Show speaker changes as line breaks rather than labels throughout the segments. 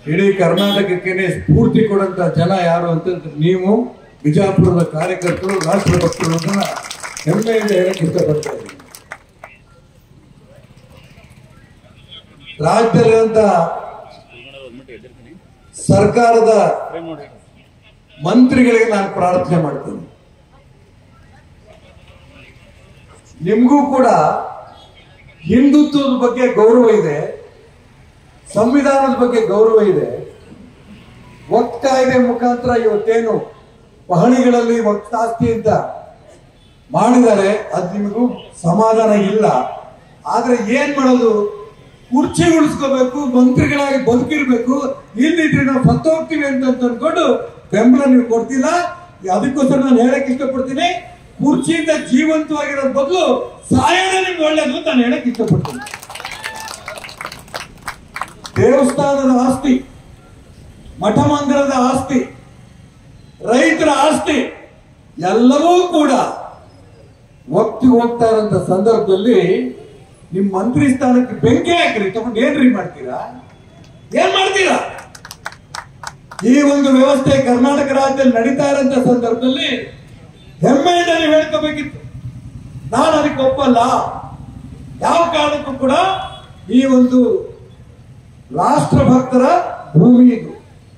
ಇಡೀ ಕರ್ನಾಟಕಕ್ಕೆ ಸ್ಫೂರ್ತಿ ಕೊಡಂತ ಜನ ಯಾರು ಅಂತ ನೀವು ಬಿಜಾಪುರದ ಕಾರ್ಯಕರ್ತರು ರಾಷ್ಟ್ರ ಭಕ್ತರು ಅನ್ನೋದನ್ನ ಹೆಮ್ಮೆಯಿಂದ ಹೇಳಕ್ ಇಷ್ಟಪಡ್ತಾ ಇದ್ದೀನಿ ರಾಜ್ಯದಲ್ಲಿರುವಂತ ಸರ್ಕಾರದ ಮಂತ್ರಿಗಳಿಗೆ ನಾನು ಪ್ರಾರ್ಥನೆ ಮಾಡ್ತೀನಿ ನಿಮಗೂ ಕೂಡ ಹಿಂದುತ್ವದ ಬಗ್ಗೆ ಗೌರವ ಇದೆ ಸಂವಿಧಾನದ ಬಗ್ಗೆ ಗೌರವ ಇದೆ ವಕ್ತ ಕಾಯ್ದೆ ಮುಖಾಂತರ ಇವತ್ತೇನು ಪಹಣಿಗಳಲ್ಲಿ ವಕ್ತಾಸ್ತಿ ಅಂತ ಮಾಡಿದ್ದಾರೆ ಅದು ನಿಮಗೂ ಸಮಾಧಾನ ಇಲ್ಲ ಆದ್ರೆ ಏನ್ ಮಾಡೋದು ಕುರ್ಚಿ ಉಳಿಸ್ಕೋಬೇಕು ಮಂತ್ರಿಗಳಾಗಿ ಬದುಕಿರ್ಬೇಕು ಇಲ್ಲಿದ್ರೆ ನಾವು ಸತ್ತೋಗ್ತೀವಿ ಅಂತ ಅನ್ಕೊಂಡು ಬೆಂಬಲ ನೀವು ಕೊಡ್ತಿಲ್ಲ ಅದಕ್ಕೋಸ್ಕರ ನಾನು ಹೇಳಕ್ ಇಷ್ಟಪಡ್ತೀನಿ ಕುರ್ಚಿಯಿಂದ ಜೀವಂತವಾಗಿರೋ ಬದಲು ಸಾಯೋಣ ನಿಮ್ಗೆ ಒಳ್ಳೇದು ಅಂತ ನಾನು ಹೇಳಕ್ ಇಷ್ಟಪಡ್ತೀನಿ ದೇವಸ್ಥಾನದ ಆಸ್ತಿ ಮಠ ಮಂದಿರದ ಆಸ್ತಿ ರೈತರ ಆಸ್ತಿ ಎಲ್ಲವೂ ಕೂಡ ಒತ್ತಿ ಹೋಗ್ತಾ ಇರೋಂಥ ಸಂದರ್ಭದಲ್ಲಿ ನಿಮ್ ಮಂತ್ರಿ ಸ್ಥಾನಕ್ಕೆ ಬೆಂಕಿ ಹಾಕ್ರಿ ತಗೊಂಡು ಏನ್ರಿ ಮಾಡ್ತೀರಾ ಏನ್ ಮಾಡ್ತೀರಾ ಈ ಒಂದು ವ್ಯವಸ್ಥೆ ಕರ್ನಾಟಕ ರಾಜ್ಯದಲ್ಲಿ ನಡೀತಾ ಇರೋಂಥ ಸಂದರ್ಭದಲ್ಲಿ ಹೆಮ್ಮೆಯಿಂದ ನೀವು ಹೇಳ್ಕೋಬೇಕಿತ್ತು ನಾನು ಅದಕ್ಕೆ ಒಪ್ಪಲ್ಲ ಯಾವ ಕಾರಣಕ್ಕೂ ಕೂಡ ಈ ಒಂದು ರಾಷ್ಟ್ರ ಭಕ್ತರ ಭೂಮಿ ಇದು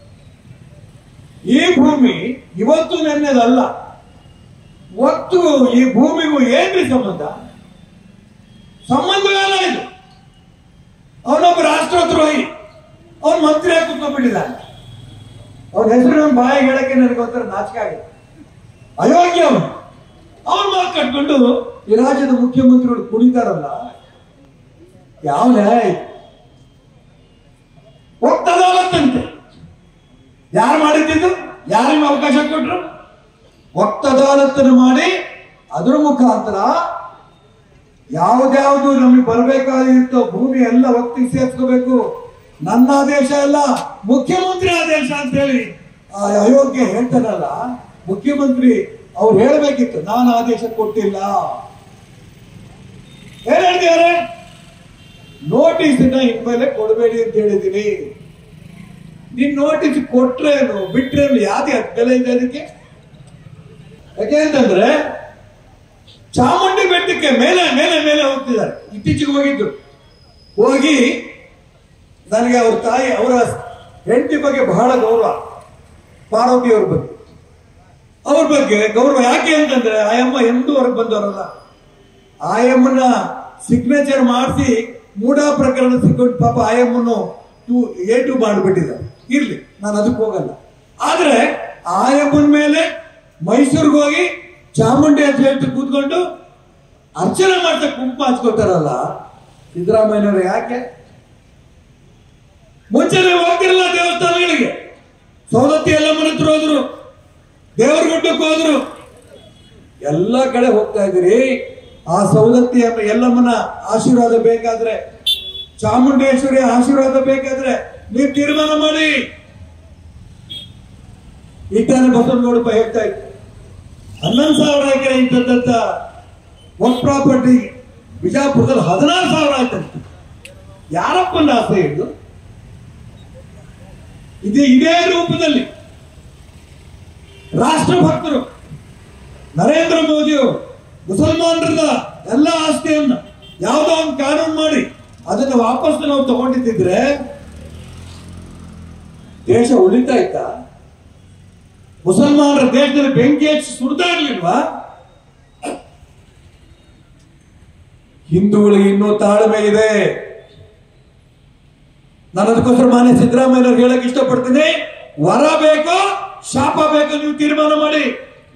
ಈ ಭೂಮಿ ಇವತ್ತು ನೆನ್ನೆದಲ್ಲ ಒತ್ತು ಈ ಭೂಮಿಗೂ ಏನ್ರಿ ಸಂಬಂಧ ಸಂಬಂಧವೇನ ಇದು ಅವನೊಬ್ಬ ರಾಷ್ಟ್ರದ್ರೋಹಿ ಅವನ್ ಮಂತ್ರಿ ಆಗಿ ಕುತ್ಕೊಂಡ್ಬಿಟ್ಟಿದ್ದಾನೆ ಅವನ ಹೆಸರು ನಮ್ಮ ಬಾಯಿಗೆ ಹೇಳಕ್ಕೆ ನನಗೆ ಒಂಥರ ನಾಚಿಕೆ ಆಗಿದೆ ಅಯೋಗ್ಯ ಅವನು ಅವನ್ ಮಾತು ಕಟ್ಕೊಂಡು ಈ ರಾಜ್ಯದ ಮುಖ್ಯಮಂತ್ರಿಗಳು ಕುಣಿತಾರಲ್ಲ ಯಾವ ನ್ಯಾಯ ಇದು? ಒತ್ತದಾಲತ್ತಂತೆ ಯಾರು ಮಾಡಿದ್ದು ಯಾರಿಗೆ ಅವಕಾಶ ಕೊಟ್ರು ಒತ್ತದಾಲತ್ತನ್ನು ಮಾಡಿ ಅದರ ಮುಖಾಂತರ ಯಾವ್ದ್ಯಾವ್ದು ನಮಗೆ ಬರಬೇಕಾಗಿತ್ತು ಭೂಮಿ ಎಲ್ಲ ಒತ್ತಿಗೆ ಸೇರ್ಸ್ಕೋಬೇಕು ನನ್ನ ಆದೇಶ ಅಲ್ಲ ಮುಖ್ಯಮಂತ್ರಿ ಆದೇಶ ಅಂತ ಹೇಳಿ ಆ ಅಯೋಗ್ಯ ಹೇಳ್ತಾರಲ್ಲ ಮುಖ್ಯಮಂತ್ರಿ ಅವ್ರು ಹೇಳ್ಬೇಕಿತ್ತು ನಾನು ಆದೇಶ ಕೊಟ್ಟಿಲ್ಲ ಏನ್ ಹೇಳ್ತಿದ್ದಾರೆ ನೋಟಿಸ್ ಇನ್ಮೇಲೆ ಕೊಡಬೇಡಿ ಅಂತ ಹೇಳಿದ್ದೀನಿ ನೀನ್ ನೋಟಿಸ್ ಕೊಟ್ರೇನು ಬಿಟ್ರೇನು ಯಾವ್ದು ಬೆಲೆ ಇದೆ ಅದಕ್ಕೆ ಯಾಕೆ ಅಂತಂದ್ರೆ ಚಾಮುಂಡಿ ಬೆಟ್ಟಕ್ಕೆ ಮೇಲೆ ಮೇಲೆ ಮೇಲೆ ಹೋಗ್ತಿದ್ದಾರೆ ಇತ್ತೀಚೆಗೆ ಹೋಗಿದ್ದು ಹೋಗಿ ನನಗೆ ಅವ್ರ ತಾಯಿ ಅವರ ಹೆಂಡತಿ ಬಗ್ಗೆ ಬಹಳ ಗೌರವ ಪಾರ್ವತಿ ಅವ್ರ ಬಗ್ಗೆ ಅವ್ರ ಬಗ್ಗೆ ಗೌರವ ಯಾಕೆ ಅಂತಂದ್ರೆ ಆಯಮ್ಮ ಎಂದೂ ಹೊರಗೆ ಬಂದವರಲ್ಲ ಆಯಮ್ಮನ ಸಿಗ್ನೇಚರ್ ಮಾಡಿಸಿ ಮೂಡಾ ಪ್ರಕರಣ ಸಿಕ್ಕೊಂಡು ಪಾಪ ಆಯಮ್ಮನ್ನು ಟು ಎ ಟು ಮಾಡಿಬಿಟ್ಟಿದ್ದಾರೆ ಇರ್ಲಿ ನಾನು ಅದಕ್ಕೆ ಹೋಗಲ್ಲ ಆದ್ರೆ ಆಯಮ್ಮನ ಮೇಲೆ ಮೈಸೂರಿಗೆ ಹೋಗಿ ಚಾಮುಂಡಿ ಅಂತ ಹೇಳ್ತು ಕೂತ್ಕೊಂಡು ಅರ್ಚನೆ ಮಾಡ್ತಾ ಕುಂಕುಮ ಹಚ್ಕೋತಾರಲ್ಲ ಸಿದ್ದರಾಮಯ್ಯನವರು ಯಾಕೆ ಮುಂಚೆನೆ ಹೋಗ್ತಿರಲ್ಲ ದೇವಸ್ಥಾನಗಳಿಗೆ ಸೌದತ್ತಿ ಎಲ್ಲಮ್ಮನ ಹತ್ರ ಹೋದ್ರು ದೇವರಗುಡ್ಡಕ್ಕೆ ಹೋದ್ರು ಎಲ್ಲ ಕಡೆ ಹೋಗ್ತಾ ಇದ್ದೀರಿ ಆ ಸೌದತ್ತಿ ಎಂಬ ಎಲ್ಲಮ್ಮನ ಆಶೀರ್ವಾದ ಬೇಕಾದ್ರೆ ಚಾಮುಂಡೇಶ್ವರಿ ಆಶೀರ್ವಾದ ಬೇಕಾದ್ರೆ ನೀವು ತೀರ್ಮಾನ ಮಾಡಿ ಇಟ್ಟಾನೆ ಬಸವನಗೌಡಪ್ಪ ಹೇಳ್ತಾ ಇತ್ತು ಹನ್ನೊಂದು ಸಾವಿರ ಎಕರೆ ಇದ್ದಂತ ಒನ್ ಪ್ರಾಪರ್ಟಿ ಬಿಜಾಪುರದಲ್ಲಿ ಹದಿನಾರು ಸಾವಿರ ಆಯ್ತಂತೆ ಯಾರಪ್ಪನ ಆಸೆ ಇದು ಇದೇ ಇದೇ ರೂಪದಲ್ಲಿ ರಾಷ್ಟ್ರಭಕ್ತರು ನರೇಂದ್ರ ಮೋದಿಯವರು ಮುಸಲ್ಮಾನರದ ಎಲ್ಲ ಆಸ್ತಿಯನ್ನ ಯಾವುದೋ ಒಂದು ಕಾನೂನು ಮಾಡಿ ಅದನ್ನ ವಾಪಸ್ ನಾವು ತಗೊಂಡಿದ್ದಿದ್ರೆ ದೇಶ ಉಳಿತಾ ಇತ್ತಾ ಮುಸಲ್ಮಾನರ ದೇಶದಲ್ಲಿ ಬೆಂಕಿ ಹಚ್ಚಿ ಸುಡ್ತಾ ಇರ್ಲಿಲ್ವಾ ಹಿಂದೂಗಳಿಗೆ ಇನ್ನೂ ತಾಳ್ಮೆ ಇದೆ ನಾನು ಅದಕ್ಕೋಸ್ಕರ ಮಾನ್ಯ ಸಿದ್ದರಾಮಯ್ಯ ಹೇಳಕ್ ಇಷ್ಟಪಡ್ತೀನಿ ವರ ಬೇಕೋ ಶಾಪ ಬೇಕೋ ನೀವು ತೀರ್ಮಾನ ಮಾಡಿ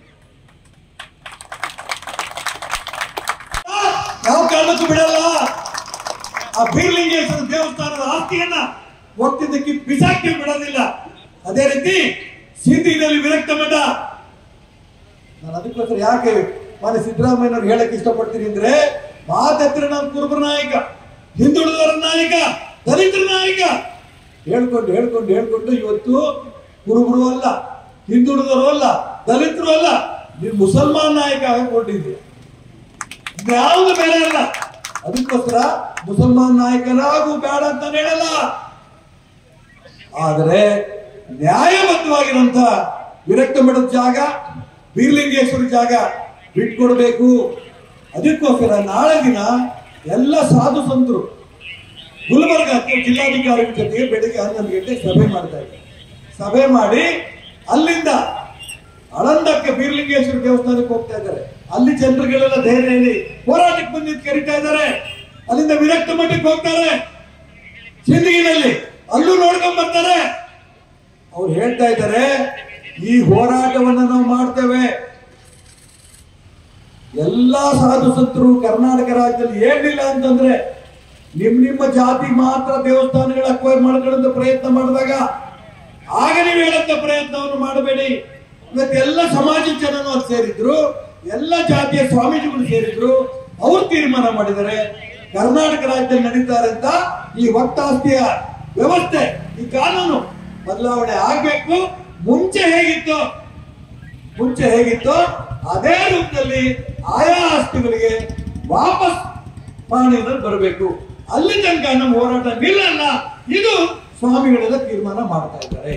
ಯಾವ ಕಾರಣಕ್ಕೂ ಬಿಡಲ್ಲ ಆ ಬೀರ್ಲಿಂಗೇಶ್ವರ ದೇವಸ್ಥಾನದ ಆಸ್ತಿಯನ್ನ ಒತ್ತಿದ್ದಕ್ಕೆ ಬಿಸಾಕಿ ಬಿಡೋದಿಲ್ಲ ಅದೇ ರೀತಿ ಸಿದ್ಧಿನಲ್ಲಿ ವಿರಕ್ತ ಮಠ ನಾನು ಅದಕ್ಕೋಸ್ಕರ ಯಾಕೆ ಮಾನ್ಯ ಸಿದ್ದರಾಮಯ್ಯನವ್ರು ಹೇಳಕ್ ಇಷ್ಟಪಡ್ತೀನಿ ಅಂದ್ರೆ ಮಾತತ್ರ ನಾನು ಕುರುಬರ ನಾಯಕ ಹಿಂದುಳಿದವರ ನಾಯಕ ದಲಿತರ ನಾಯಕ ಹೇಳ್ಕೊಂಡು ಹೇಳ್ಕೊಂಡು ಹೇಳ್ಕೊಂಡು ಇವತ್ತು ಕುರುಬರು ಅಲ್ಲ ಹಿಂದುಳಿದವರು ಅಲ್ಲ ದಲಿತರು ಅಲ್ಲ ನೀನು ಮುಸಲ್ಮಾನ್ ನಾಯಕ ಆಗಿಕೊಂಡಿದ್ದೀಯ ಯಾವುದು ಬೇರೆ ಅಲ್ಲ ಅದಕ್ಕೋಸ್ಕರ ಮುಸಲ್ಮಾನ್ ನಾಯಕನಾಗು ಬೇಡ ಅಂತ ನಾನು ಹೇಳಲ್ಲ ಆದರೆ ನ್ಯಾಯಬದ್ಧವಾಗಿರುವಂತ ವಿರಕ್ತ ಮಠದ ಜಾಗ ಬೀರ್ಲಿಂಗೇಶ್ವರ ಜಾಗ ಬಿಟ್ಕೊಡ್ಬೇಕು ಅದಕ್ಕೋಸ್ಕರ ನಾಳೆ ದಿನ ಎಲ್ಲ ಸಾಧು ಸಂತರು ಗುಲ್ಬರ್ಗಕ್ಕೆ ಜಿಲ್ಲಾಧಿಕಾರಿಗಳ ಜೊತೆಗೆ ಬೆಳಿಗ್ಗೆ ಹನ್ನೊಂದು ಗಂಟೆ ಸಭೆ ಮಾಡ್ತಾ ಇದ್ದಾರೆ ಸಭೆ ಮಾಡಿ ಅಲ್ಲಿಂದ ಆಳಂದಕ್ಕೆ ಬೀರ್ಲಿಂಗೇಶ್ವರ ದೇವಸ್ಥಾನಕ್ಕೆ ಹೋಗ್ತಾ ಇದ್ದಾರೆ ಅಲ್ಲಿ ಜನರುಗಳೆಲ್ಲ ಧೈರ್ಯ ಹೇಳಿ ಹೋರಾಟಕ್ಕೆ ಬಂದಿದ್ದು ಕರಿತಾ ಇದ್ದಾರೆ ಅಲ್ಲಿಂದ ವಿರಕ್ತ ಮಠಕ್ಕೆ ಹೋಗ್ತಾರೆ ಸಿಂದಗಿನಲ್ಲಿ ಅಲ್ಲೂ ನೋಡ್ಕೊಂಡ್ ಬರ್ತಾರೆ ಅವ್ರು ಹೇಳ್ತಾ ಇದ್ದಾರೆ ಈ ಹೋರಾಟವನ್ನ ನಾವು ಮಾಡ್ತೇವೆ ಎಲ್ಲಾ ಸಾಧು ಸಂತರು ಕರ್ನಾಟಕ ರಾಜ್ಯದಲ್ಲಿ ಏನಿಲ್ಲ ಅಂತಂದ್ರೆ ನಿಮ್ ನಿಮ್ಮ ಜಾತಿ ಮಾತ್ರ ದೇವಸ್ಥಾನಗಳ ಅಕ್ವೈರ್ ಮಾಡ್ಕೊಳ್ಳೋ ಪ್ರಯತ್ನ ಮಾಡಿದಾಗ ಆಗ ನೀವು ಹೇಳಂತ ಪ್ರಯತ್ನವನ್ನು ಮಾಡಬೇಡಿ ಇವತ್ತು ಎಲ್ಲ ಸಮಾಜದ ಜನನು ಅಲ್ಲಿ ಸೇರಿದ್ರು ಎಲ್ಲ ಜಾತಿಯ ಸ್ವಾಮೀಜಿಗಳು ಸೇರಿದ್ರು ಅವ್ರು ತೀರ್ಮಾನ ಮಾಡಿದ್ದಾರೆ ಕರ್ನಾಟಕ ರಾಜ್ಯದಲ್ಲಿ ನಡೀತಾರೆ ಅಂತ ಈ ವಕ್ತಾಸ್ತಿಯ ವ್ಯವಸ್ಥೆ ಈ ಕಾನೂನು ಬದಲಾವಣೆ ಆಗ್ಬೇಕು ಮುಂಚೆ ಹೇಗಿತ್ತು ಮುಂಚೆ ಹೇಗಿತ್ತು ಅದೇ ರೂಪದಲ್ಲಿ ಆಯಾ ಆಸ್ತಿಗಳಿಗೆ ವಾಪಸ್ ಪಾಣಿಯಲ್ಲಿ ಬರಬೇಕು ಅಲ್ಲಿ ತನಕ ನಮ್ಮ ಹೋರಾಟ ನಿಲ್ಲಲ್ಲ ಇದು ಸ್ವಾಮಿಗಳೆಲ್ಲ ತೀರ್ಮಾನ ಮಾಡ್ತಾ ಇದ್ದಾರೆ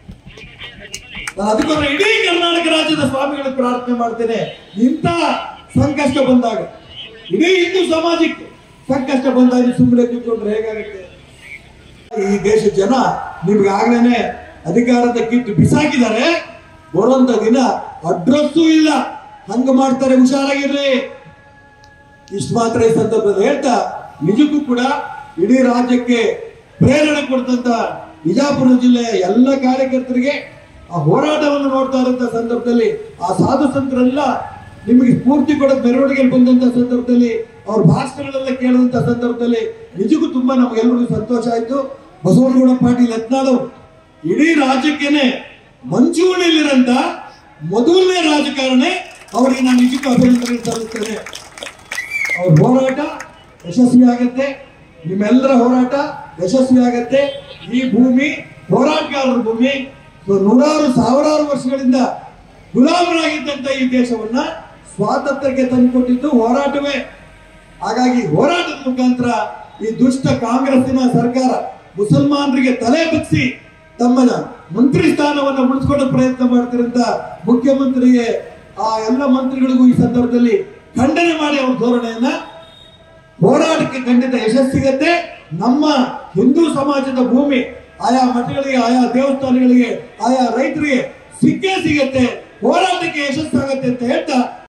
ನಾನು ಅದಕ್ಕೋಸ್ಕರ ಇಡೀ ಕರ್ನಾಟಕ ರಾಜ್ಯದ ಸ್ವಾಮಿಗಳಿಗೆ ಪ್ರಾರ್ಥನೆ ಮಾಡ್ತೇನೆ ಇಂಥ ಸಂಕಷ್ಟ ಬಂದಾಗ ಇಡೀ ಹಿಂದೂ ಸಮಾಜಕ್ಕೆ ಸಂಕಷ್ಟ ಬಂದಾಗ ಸುಮ್ಮನೆ ಕೂತ್ಕೊಂಡ್ರೆ ಹೇಗಾಗುತ್ತೆ ಈ ದೇಶದ ಜನ ನಿಮ್ಗೆ ಆಗ್ಲೇನೆ ಅಧಿಕಾರದ ಕಿತ್ತು ಬಿಸಾಕಿದ್ದಾರೆ ಬರುವಂತ ದಿನ ಅಡ್ರೆಸ್ಸೂ ಇಲ್ಲ ಹಂಗ ಮಾಡ್ತಾರೆ ಹುಷಾರಾಗಿರ್ರಿ ಇಷ್ಟು ಮಾತ್ರ ಈ ಸಂದರ್ಭದಲ್ಲಿ ಹೇಳ್ತಾ ನಿಜಕ್ಕೂ ಕೂಡ ಇಡೀ ರಾಜ್ಯಕ್ಕೆ ಪ್ರೇರಣೆ ಕೊಡ್ತಂತ ಬಿಜಾಪುರ ಜಿಲ್ಲೆಯ ಎಲ್ಲ ಕಾರ್ಯಕರ್ತರಿಗೆ ಆ ಹೋರಾಟವನ್ನು ನೋಡ್ತಾ ಇರೋಂಥ ಸಂದರ್ಭದಲ್ಲಿ ಆ ಸಾಧು ಸಂತರೆಲ್ಲ ನಿಮಗೆ ಸ್ಫೂರ್ತಿ ಕೊಡೋದು ಮೆರವಣಿಗೆಯಲ್ಲಿ ಬಂದಂತ ಸಂದರ್ಭದಲ್ಲಿ ಅವ್ರ ಭಾಷಣಗಳೆಲ್ಲ ಕೇಳಿದಂತ ಸಂದರ್ಭದಲ್ಲಿ ನಿಜಕ್ಕೂ ತುಂಬಾ ನಮ್ಗೆಲ್ರಿಗೂ ಸಂತೋಷ ಆಯ್ತು ಬಸವನಗೌಡ ಪಾಟೀಲ್ ಯತ್ನಾಳು ಇಡೀ ರಾಜ್ಯಕ್ಕೇನೆ ಮಂಚೂಣಿಯಲ್ಲಿರಂತ ಮೊದಲನೇ ರಾಜಕಾರಣಿ ಅವರಿಗೆ ನಾನು ನಿಜಕ್ಕೂ ಅಭಿನಂದನೆ ಸಲ್ಲಿಸ್ತೇನೆ ಅವ್ರ ಹೋರಾಟ ಯಶಸ್ವಿ ಆಗತ್ತೆ ನಿಮ್ಮೆಲ್ಲರ ಹೋರಾಟ ಯಶಸ್ವಿ ಆಗತ್ತೆ ಈ ಭೂಮಿ ಹೋರಾಟಗಾರರ ಭೂಮಿ ಸೊ ನೂರಾರು ಸಾವಿರಾರು ವರ್ಷಗಳಿಂದ ಗುಲಾಮರಾಗಿದ್ದಂತ ಈ ದೇಶವನ್ನ ಸ್ವಾತಂತ್ರ್ಯಕ್ಕೆ ತಂದುಕೊಟ್ಟಿದ್ದು ಹೋರಾಟವೇ ಹಾಗಾಗಿ ಹೋರಾಟದ ಮುಖಾಂತರ ಈ ದುಷ್ಟ ಕಾಂಗ್ರೆಸ್ಸಿನ ಸರ್ಕಾರ ಮುಸಲ್ಮಾನರಿಗೆ ತಲೆ ಬಗ್ಸಿ ತಮ್ಮ ಮಂತ್ರಿ ಸ್ಥಾನವನ್ನು ಉಳಿಸ್ಕೊಳ್ಳೋ ಪ್ರಯತ್ನ ಮಾಡ್ತಿರಂತ ಮುಖ್ಯಮಂತ್ರಿಗೆ ಆ ಎಲ್ಲ ಮಂತ್ರಿಗಳಿಗೂ ಈ ಸಂದರ್ಭದಲ್ಲಿ ಖಂಡನೆ ಮಾಡಿ ಅವ್ರ ಧೋರಣೆಯನ್ನ ಹೋರಾಟಕ್ಕೆ ಖಂಡಿತ ಯಶಸ್ಸು ಸಿಗತ್ತೆ ನಮ್ಮ ಹಿಂದೂ ಸಮಾಜದ ಭೂಮಿ ಆಯಾ ಮಠಗಳಿಗೆ ಆಯಾ ದೇವಸ್ಥಾನಗಳಿಗೆ ಆಯಾ ರೈತರಿಗೆ ಸಿಕ್ಕೇ ಸಿಗತ್ತೆ ಹೋರಾಟಕ್ಕೆ ಯಶಸ್ಸಾಗತ್ತೆ ಅಂತ ಹೇಳ್ತಾ